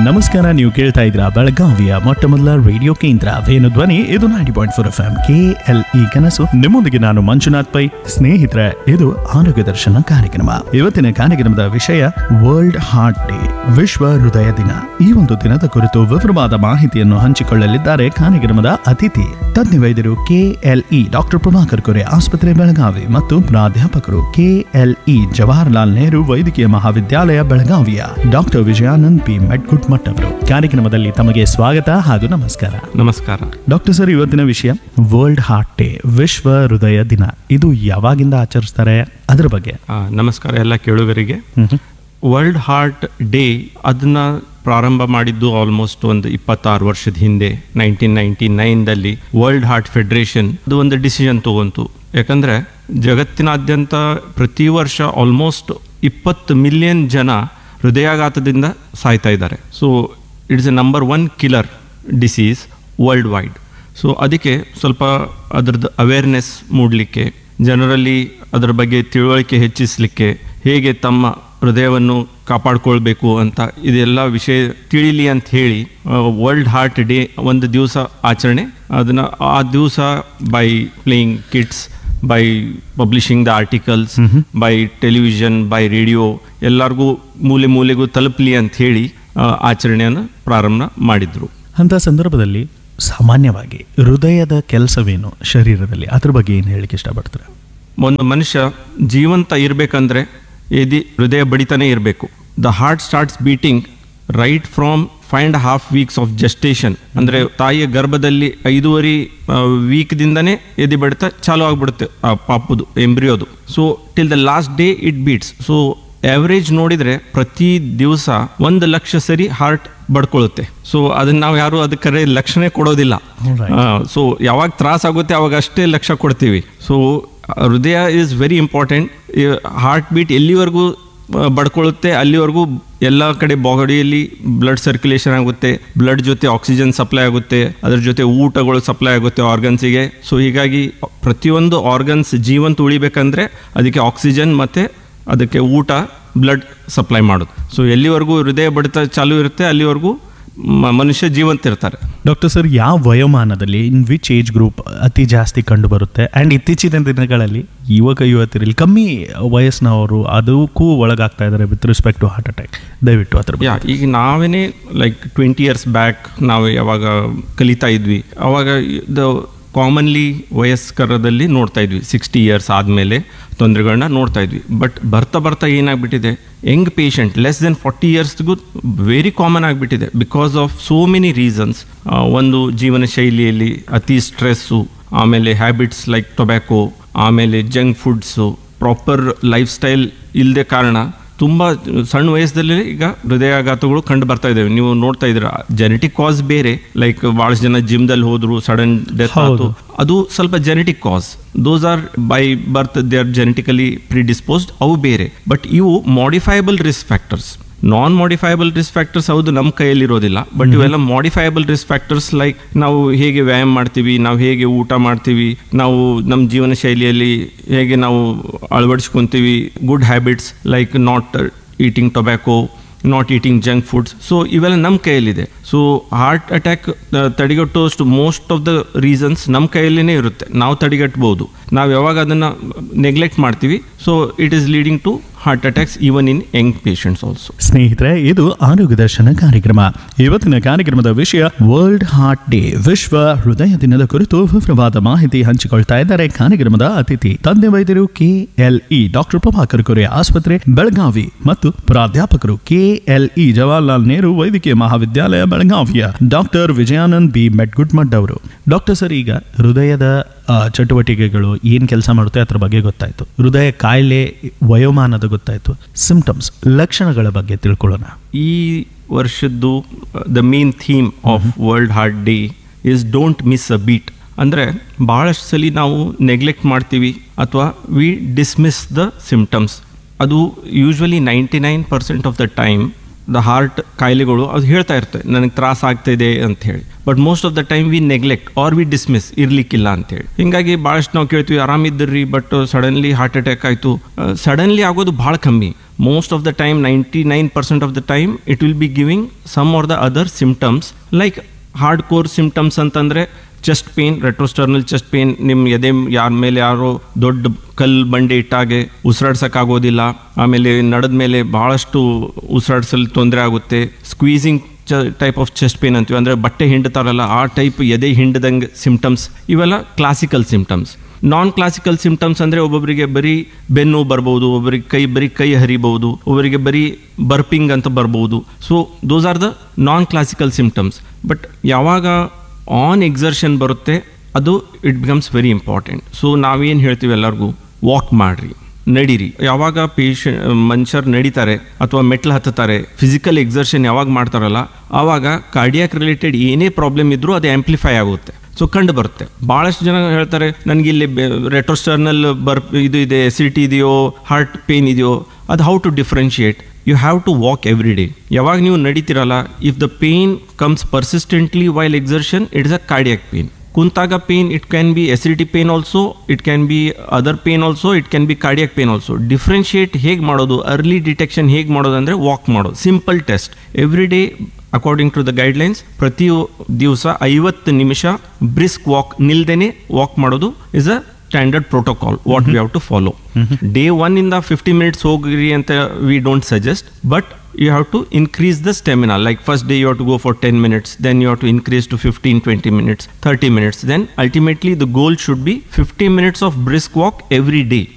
ನಮಸ್ಕಾರ ನೀವು ಕೇಳ್ತಾ ಇದ್ರ ಬೆಳಗಾವಿಯ ಮೊಟ್ಟ ಮೊದಲ ರೇಡಿಯೋ ಕೇಂದ್ರ ವೇಣು ಧ್ವನಿ ಇದು ninety point four F M K L E ಕನಸು ನಿಮ್ಮೊಂದಿಗೆ ನಾನು ಮಂಜುನಾಥ್ ಪೈ ಸ್ನೇಹಿತರೆ ಇದು ಆರೋಗ್ಯ ದರ್ಶನ ಕಾರ್ಯಕ್ರಮ ಇವತ್ತಿನ ಕಾರ್ಯಕ್ರಮದ ವಿಷಯ ವರ್ಲ್ಡ್ ಹಾರ್ಟ್ ಡೇ ವಿಶ್ವ ಹೃದಯ ದಿನ ಈ ಒಂದು ದಿನದ ಕುರಿತು ವಿವರವಾದ ಮಾಹಿತಿಯನ್ನು ಹಂಚಿಕೊಳ್ಳಲಿದ್ದಾರೆ ಕಾರ್ಯಕ್ರಮದ ಅತಿಥಿ ತಜ್ಞ ವೈದ್ಯರು ಕೆಎಲ್ಇ ಡಾಕ್ಟರ್ ಪ್ರಭಾಕರ್ ಕೊರೆ ಆಸ್ಪತ್ರೆ ಬೆಳಗಾವಿ ಮತ್ತು ಪ್ರಾಧ್ಯಾಪಕರು ಕೆಎಲ್ಇ ಜವಾಹರ್ಲಾಲ್ ನೆಹರು ವೈದ್ಯಕೀಯ ಮಹಾವಿದ್ಯಾಲಯ ಬೆಳಗಾವಿಯ ಡಾಕ್ಟರ್ ವಿಜಯಾನಂದ್ ಪಿ ಮೆಟ್ಗುಟ್ ಮಠ್ ಅವರು ಕಾರ್ಯಕ್ರಮದಲ್ಲಿ ತಮಗೆ ಸ್ವಾಗತ ಹಾಗೂ ನಮಸ್ಕಾರ ನಮಸ್ಕಾರ ಡಾಕ್ಟರ್ ಸರ್ ಇವತ್ತಿನ ವಿಷಯ ವರ್ಲ್ಡ್ ಹಾರ್ಟ್ ಡೇ ವಿಶ್ವ ಹೃದಯ ದಿನ ಇದು ಯಾವಾಗಿಂದ ಆಚರಿಸ್ತಾರೆ ಅದರ ಬಗ್ಗೆ ಆ, ನಮಸ್ಕಾರ ಎಲ್ಲ ಕೇಳುಗರಿಗೆ ವರ್ಲ್ಡ್ ಹಾರ್ಟ್ ಡೇ ಅದನ್ನ ಪ್ರಾರಂಭ ಮಾಡಿದ್ದು ಆಲ್ಮೋಸ್ಟ್ ಒಂದು ಇಪ್ಪತ್ತಾರು ವರ್ಷದ ಹಿಂದೆ ನೈನ್ಟೀನ್ ನೈನ್ಟಿ ನೈನ್ದಲ್ಲಿ ವರ್ಲ್ಡ್ ಹಾರ್ಟ್ ಫೆಡರೇಷನ್ ಅದು ಒಂದು ಡಿಸಿಷನ್ ತಗೊಂತು ಯಾಕಂದ್ರೆ ಜಗತ್ತಿನಾದ್ಯಂತ ಪ್ರತಿ ವರ್ಷ ಆಲ್ಮೋಸ್ಟ್ ಇಪ್ಪತ್ತು ಮಿಲಿಯನ್ ಜನ ಹೃದಯಾಘಾತದಿಂದ ಸಾಯ್ತಾ ಇದ್ದಾರೆ so it's a number one killer disease world wide so ಅದಕ್ಕೆ ಸ್ವಲ್ಪ ಅದರದ್ದು ಅವೇರ್ನೆಸ್ ಮೂಡಲಿಕ್ಕೆ ಜನರಲ್ಲಿ ಅದರ ಬಗ್ಗೆ ತಿಳುವಳಿಕೆ ಹೆಚ್ಚಿಸಲಿಕ್ಕೆ ಹೇಗೆ ತಮ್ಮ ಹೃದಯವನ್ನು ಕಾಪಾಡ್ಕೊಳ್ಬೇಕು ಅಂತ ಇದೆಲ್ಲ ವಿಷಯ ತಿಳಿಲಿ ಅಂತ ಹೇಳಿ ವರ್ಲ್ಡ್ ಹಾರ್ಟ್ ಡೇ ಒಂದು ದಿವಸ ಆಚರಣೆ ಅದನ್ನು ಆ ದಿವಸ by playing kits by publishing the articles by television by radio ಎಲ್ಲರಿಗೂ ಮೂಲೆ ಮೂಲೆಗೂ ತಲುಪಲಿ ಅಂತ ಹೇಳಿ ಆ, ಆಚರಣೆಯನ್ನು ಪ್ರಾರಂಭ ಮಾಡಿದ್ರು ಅಂತ ಸಂದರ್ಭದಲ್ಲಿ ಸಾಮಾನ್ಯವಾಗಿ ಹೃದಯದ ಕೆಲಸವೇನು ಶರೀರದಲ್ಲಿ ಅದ್ರ ಬಗ್ಗೆ ಏನು ಹೇಳಿಕ್ಕೆ ಇಷ್ಟಪಡ್ತಾರೆ ಒಂದು ಮನುಷ್ಯ ಜೀವಂತ ಇರಬೇಕಂದ್ರೆ ಎದಿ ಹೃದಯ ಬಡಿತಾನೆ ಇರಬೇಕು the heart starts beating right from five and half weeks of gestation ಅಂದರೆ ತಾಯಿಯ ಗರ್ಭದಲ್ಲಿ ಐದೂವರೆ ವೀಕ್ದಿಂದನೇ ಎದೆ ಬಡಿತ ಚಾಲು ಆಗ್ಬಿಡುತ್ತೆ ಆ ಪಾಪುದು ಎಂಬ್ರಿಯೋದು so till the last day it beats so average ನೋಡಿದ್ರೆ ಪ್ರತಿ ದಿವಸ ಒಂದು ಲಕ್ಷ ಸರಿ ಹಾರ್ಟ್ ಬಡ್ಕೊಳ್ಳುತ್ತೆ ಸೊ ಅದನ್ನ ನಾವು ಯಾರು ಅದಕ್ಕೆ ಲಕ್ಷಣ ಕೊಡೋದಿಲ್ಲ Alright. ಸೊ ಯಾವಾಗ ತ್ರಾಸ ಆಗುತ್ತೆ ಅವಾಗ ಅಷ್ಟೇ ಲಕ್ಷ ಕೊಡ್ತೀವಿ ಸೊ ಹೃದಯ is very important heart beat ಎಲ್ಲಿವರೆಗೂ ಆ, ಬಡ್ಕೊಳ್ಳುತ್ತೆ ಅಲ್ಲಿವರೆಗೂ ಎಲ್ಲ ಕಡೆ ಬಾಡಿಯಲ್ಲಿ ಬ್ಲಡ್ ಸರ್ಕ್ಯುಲೇಷನ್ ಆಗುತ್ತೆ ಬ್ಲಡ್ ಜೊತೆ ಆಕ್ಸಿಜನ್ ಸಪ್ಲೈ ಆಗುತ್ತೆ ಅದ್ರ ಜೊತೆ ಊಟಗಳು ಸಪ್ಲೈ ಆಗುತ್ತೆ ಆರ್ಗನ್ಸಿಗೆ ಸೊ ಹೀಗಾಗಿ ಪ್ರತಿಯೊಂದು ಆರ್ಗನ್ಸ್ ಜೀವಂತ ಉಳಿಬೇಕಂದ್ರೆ ಅದಕ್ಕೆ ಆಕ್ಸಿಜನ್ ಮತ್ತು ಅದಕ್ಕೆ ಊಟ ಬ್ಲಡ್ ಸಪ್ಲೈ ಮಾಡೋದು ಸೊ ಎಲ್ಲಿವರೆಗೂ ಹೃದಯ ಬಡಿತ ಚಾಲು ಇರುತ್ತೆ ಅಲ್ಲಿವರೆಗೂ ಮ- ಮನುಷ್ಯ ಜೀವಂತ ಇರ್ತಾರೆ ಡಾಕ್ಟರ್ ಸರ್ ಯಾವ ವಯೋಮಾನದಲ್ಲಿ ಇನ್ ವಿಚ್ ಏಜ್ ಗ್ರೂಪ್ ಅತಿ ಜಾಸ್ತಿ ಕಂಡು ಬರುತ್ತೆ ಆ್ಯಂಡ್ ಇತ್ತೀಚಿನ ದಿನಗಳಲ್ಲಿ ಯುವಕ ಯುವತಿಯರಲ್ಲಿ ಕಮ್ಮಿ ವಯಸ್ಸಿನವರು ಅದಕ್ಕೂ ಒಳಗಾಗ್ತಾ ಇದ್ದಾರೆ with respect to heart attack ದಯವಿಟ್ಟು ಅದ್ರ ಬಗ್ಗೆ ಯಾ ಈಗ ನಾವೇನೇ ಲೈಕ್ ಟ್ವೆಂಟಿ ಇಯರ್ಸ್ ಬ್ಯಾಕ್ ನಾವು ಯಾವಾಗ ಕಲಿತಾ ಇದ್ವಿ ಅವಾಗ ದ ಕಾಮನ್ಲಿ ವಯಸ್ಕರದಲ್ಲಿ ನೋಡ್ತಾ ಇದ್ವಿ ಸಿಕ್ಸ್ಟಿ ಇಯರ್ಸ್ ಆದಮೇಲೆ ತೊಂದರೆಗಳನ್ನ ನೋಡ್ತಾ ಇದ್ವಿ ಬಟ್ ಬರ್ತಾ ಬರ್ತಾ ಏನಾಗ್ಬಿಟ್ಟಿದೆ young patient less than forty ಇಯರ್ಸ್ಗೂ ವೆರಿ ಕಾಮನ್ ಆಗಿಬಿಟ್ಟಿದೆ because of so many reasons ಒಂದು ಜೀವನ ಶೈಲಿಯಲ್ಲಿ ಅತಿ ಸ್ಟ್ರೆಸ್ಸು ಆಮೇಲೆ ಹ್ಯಾಬಿಟ್ಸ್ ಲೈಕ್ ಟೊಬ್ಯಾಕೋ ಆಮೇಲೆ junk foods proper life style ಇಲ್ಲದೆ ಕಾರಣ ತುಂಬ ಸಣ್ಣ ವಯಸ್ಸದಲ್ಲಿ ಈಗ ಹೃದಯಾಘಾತಗಳು ಕಂಡು ಬರ್ತಾ ಇದ್ದಾವೆ ನೀವು ನೋಡ್ತಾ ಇದ್ದೀರಾ ಜೆನೆಟಿಕ್ ಕಾಸ್ ಬೇರೆ ಲೈಕ್ ಭಾಳಷ್ಟು ಜನ ಜಿಮ್ದಲ್ಲಿ ಹೋದ್ರು ಸಡನ್ ಡೆತ್ ಆಯ್ತು ಅದು ಸ್ವಲ್ಪ genetic cause those are by birth they are genetically predisposed ಅವು ಬೇರೆ ಬಟ್ ಇವು modifiable risk factors non modifiable risk factors ಹೌದು ನಮ್ಮ ಕೈಯಲ್ಲಿರೋದಿಲ್ಲ ಬಟ್ ಇವೆಲ್ಲ ಮಾಡಿಫೈಬಲ್ ರಿಸ್ಕ್ ಫ್ಯಾಕ್ಟರ್ಸ್ ಲೈಕ್ ನಾವು ಹೇಗೆ ವ್ಯಾಯಾಮ ಮಾಡ್ತೀವಿ ನಾವು ಹೇಗೆ ಊಟ ಮಾಡ್ತೀವಿ ನಾವು ನಮ್ಮ ಜೀವನ ಶೈಲಿಯಲ್ಲಿ ಹೇಗೆ ನಾವು ಅಳವಡಿಸ್ಕೊತೀವಿ good habits like not eating tobacco not eating junk foods so ಇವೆಲ್ಲ ನಮ್ಮ ಕೈಯಲ್ಲಿದೆ ಸೊ ಹಾರ್ಟ್ ಅಟ್ಯಾಕ್ ತಡೆಗಟ್ಟುವಷ್ಟು ಮೋಸ್ಟ್ ಆಫ್ ದ ರೀಸನ್ಸ್ ನಮ್ಮ ಕೈಯಲ್ಲೇ ಇರುತ್ತೆ ನಾವು ತಡೆಗಟ್ಬೋದು ನಾವು ಯಾವಾಗ ಅದನ್ನು ನೆಗ್ಲೆಕ್ಟ್ ಮಾಡ್ತೀವಿ so it is leading to heart attacks even in young patients also ಸ್ನೇಹಿತರೆ ಇದು ಆರೋಗ್ಯ ದರ್ಶನ ಕಾರ್ಯಕ್ರಮ ಇವತ್ತಿನ ಕಾರ್ಯಕ್ರಮದ ವಿಷಯ ವರ್ಲ್ಡ್ ಹಾರ್ಟ್ ಡೇ ವಿಶ್ವ ಹೃದಯ ದಿನದ ಕುರಿತು ವಿವರವಾದ ಮಾಹಿತಿ ಹಂಚಿಕೊಳ್ತಾ ಇದ್ದಾರೆ ಕಾರ್ಯಕ್ರಮದ ಅತಿಥಿ ತಜ್ಞ ವೈದ್ಯರು ಕೆಎಲ್ಇ ಡಾಕ್ಟರ್ ಪ್ರಭಾಕರ್ ಕೊರೆ ಆಸ್ಪತ್ರೆ ಬೆಳಗಾವಿ ಮತ್ತು ಪ್ರಾಧ್ಯಾಪಕರು ಕೆಎಲ್ಇ ಜವಾಹರ್ಲಾಲ್ ನೆಹರು ವೈದ್ಯಕೀಯ ಮಹಾವಿದ್ಯಾಲಯ ಬೆಳಗಾವಿಯ ಡಾಕ್ಟರ್ ವಿಜಯಾನಂದ್ ಬಿ ಮೆಟ್ಗುಡ್ಮಡ್ ಅವರು ಡಾಕ್ಟರ್ ಸರ್ ಈಗ ಹೃದಯದ ಆ, ಚಟುವಟಿಕೆಗಳು ಏನು ಕೆಲಸ ಮಾಡುತ್ತೆ ಅದ್ರ ಬಗ್ಗೆ ಗೊತ್ತಾಯ್ತು ಹೃದಯ ಕಾಯಿಲೆ ವಯೋಮಾನದ ಗೊತ್ತಾಯ್ತು ಸಿಂಪ್ಟಮ್ಸ್ ಲಕ್ಷಣಗಳ ಬಗ್ಗೆ ತಿಳ್ಕೊಳ್ಳೋಣ ಈ ವರ್ಷದ್ದು the main theme of world heart day is don't miss a beat ಅಂದರೆ ಭಾಳಷ್ಟು ಸಲ ನಾವು ನೆಗ್ಲೆಕ್ಟ್ ಮಾಡ್ತೀವಿ ಅಥವಾ ವಿ ಡಿಸ್ಮಿಸ್ ದ ಸಿಮ್ಟಮ್ಸ್ ಅದು usually ninety nine percent of the time the heart ಕಾಯಿಲೆಗಳು ಅದು ಹೇಳ್ತಾ ಇರ್ತವೆ ನನಗೆ ತ್ರಾಸ ಆಗ್ತಿದೆ ಅಂತ ಹೇಳಿ but most of the time we neglect or we dismiss ಇರ್ಲಿಕ್ಕಿಲ್ಲ ಅಂತೇಳಿ ಹಿಂಗಾಗಿ ಭಾಳಷ್ಟು ನಾವು ಕೇಳ್ತೀವಿ ಆರಾಮಿದ್ದರ್ರಿ ಬಟ್ ಸಡನ್ಲಿ ಹಾರ್ಟ್ ಅಟ್ಯಾಕ್ ಆಯಿತು ಸಡನ್ಲಿ ಆಗೋದು ಭಾಳ ಕಮ್ಮಿ most of the time ninety nine percent of the time it will be giving some or the other symptoms like hard core symptoms ಅಂತಂದರೆ chest pain retrosternal chest pain ನಿಮ್ಮ ಎದೆ ಯಾರ ಮೇಲೆ ಯಾರೋ ದೊಡ್ಡ ಕಲ್ಲು ಬಂಡೆ ಇಟ್ಟಾಗೆ ಉಸಿರಾಡ್ಸೋಕ್ಕಾಗೋದಿಲ್ಲ ಆಮೇಲೆ ನಡೆದ ಮೇಲೆ ಭಾಳಷ್ಟು ಉಸಿರಾಡ್ಸಲು ತೊಂದರೆ ಆಗುತ್ತೆ ಸ್ಕ್ವೀಸಿಂಗ್ ಚ ಟೈಪ್ ಆಫ್ ಚೆಸ್ಟ್ ಪೇನ್ ಅಂತೀವಿ ಅಂದರೆ ಬಟ್ಟೆ ಹಿಂಡ್ತಾರಲ್ಲ ಆ ಟೈಪ್ ಎದೆ ಹಿಂಡ್ದಂಗೆ ಸಿಮ್ಟಮ್ಸ್ ಇವೆಲ್ಲ classical symptoms non classical symptoms ಅಂದರೆ ಒಬ್ಬೊಬ್ಬರಿಗೆ ಬರೀ ಬೆನ್ನು ಬರ್ಬೋದು ಒಬ್ಬರಿಗೆ ಕೈ ಬರೀ ಕೈ ಹರಿಬಹುದು ಒಬ್ಬರಿಗೆ ಬರೀ ಬರ್ಪಿಂಗ್ ಅಂತ ಬರ್ಬೋದು so those are the non classical symptoms but ಯಾವಾಗ ಆನ್ ಎಕ್ಸರ್ಷನ್ ಬರುತ್ತೆ ಅದು it becomes very important so ನಾವೇನು ಹೇಳ್ತೀವಿ ಎಲ್ಲರಿಗೂ ವಾಕ್ ಮಾಡಿರಿ ನಡೀರಿ ಯಾವಾಗ ಪೇಷಂಟ್ ಮನುಷ್ಯರು ನಡೀತಾರೆ ಅಥವಾ ಮೆಟ್ಲು ಹತ್ತುತ್ತಾರೆ ಫಿಸಿಕಲ್ ಎಕ್ಸರ್ಷನ್ ಯಾವಾಗ ಮಾಡ್ತಾರಲ್ಲ ಆವಾಗ ಕಾರ್ಡಿಯಾಕ್ ರಿಲೇಟೆಡ್ ಏನೇ ಪ್ರಾಬ್ಲಮ್ ಇದ್ರೂ ಅದು ಆಂಪ್ಲಿಫೈ ಆಗುತ್ತೆ ಸೊ ಕಂಡು ಬರುತ್ತೆ ಭಾಳಷ್ಟು ಜನ ಹೇಳ್ತಾರೆ ನನಗೆ ಇಲ್ಲಿ ರೆಟ್ರೋಸ್ಟರ್ನಲ್ ಬರ್ ಇದು ಇದೆ ಎಸಿಡಿಟಿ ಇದೆಯೋ ಹಾರ್ಟ್ ಪೇನ್ ಇದೆಯೋ ಅದು how to differentiate you have to walk every day ಯಾವಾಗ ನೀವು ನಡೀತಿರಲ್ಲ if the pain comes persistently while exertion it's a cardiac pain ಕುಂತಾಗ pain it can be acidity pain also it can be other pain also it can be cardiac pain also differentiate ಹೇಗೆ ಮಾಡೋದು early detection ಹೇಗೆ ಮಾಡೋದು ಅಂದರೆ walk ಮಾಡೋದು simple test every day according to the guidelines ಪ್ರತಿ ದಿವಸ ಐವತ್ತು ನಿಮಿಷ ಬ್ರಿಸ್ಕ್ ವಾಕ್ ನಿಲ್ದೇನೆ ವಾಕ್ ಮಾಡೋದು is a standard protocol what we have to follow day one ಇಂದ ಫಿಫ್ಟಿ ಮಿನಿಟ್ಸ್ ಹೋಗ್ರಿ ಅಂತ we don't suggest but you have to increase the stamina like first day you have to go for 10 minutes then you have to increase to 15 20 minutes 30 minutes then ultimately the goal should be 50 minutes of brisk walk every day